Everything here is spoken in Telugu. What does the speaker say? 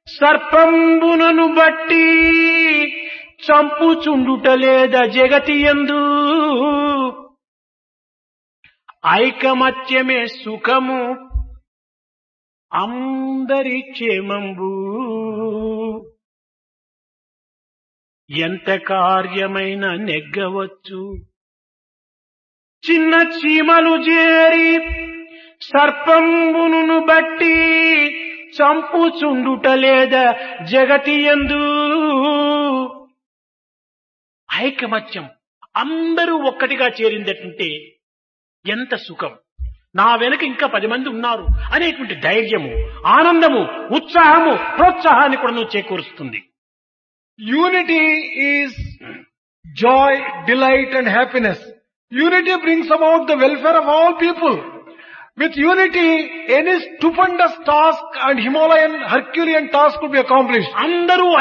సర్పంబునను బట్టి చంపుచుండుట లేదా జగతి ఎందు ఐకమత్యమే సుఖము అందరి క్షేమంబు ఎంత కార్యమైన నెగ్గవచ్చు చిన్న చీమలు చేరి సర్పంబును బట్టి చంపుచుండుట లేదా జగతి ఎందు ఐకమత్యం అందరూ ఒక్కటిగా చేరిందటుంటే ఎంత సుఖం నా వెనుక ఇంకా పది మంది ఉన్నారు అనేటువంటి ధైర్యము ఆనందము ఉత్సాహము ప్రోత్సాహాన్ని కూడా నువ్వు చేకూరుస్తుంది Unity is joy, delight and happiness. Unity brings about the welfare of all people. With unity, any stupendous task and Himalayan Herculean task could be accomplished. అందరూ